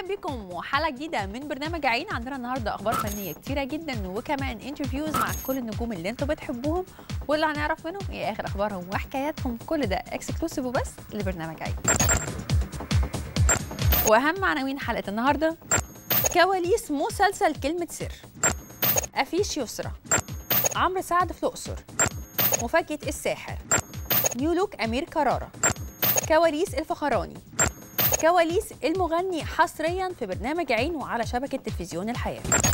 بكم وحلقه جديده من برنامج عين عندنا النهارده اخبار فنيه كتيره جدا وكمان انترفيوز مع كل النجوم اللي انتوا بتحبوهم واللي هنعرف منهم ايه اخر اخبارهم وحكاياتهم كل ده اكسكلوسيف وبس لبرنامج عين واهم عناوين حلقه النهارده كواليس مسلسل كلمه سر افيش يسرى عمرو سعد في الاقصر مفاجاه الساحر نيو لوك امير كراره كواليس الفخراني كواليس المغني حصريا في برنامج عين وعلى شبكه تلفزيون الحياه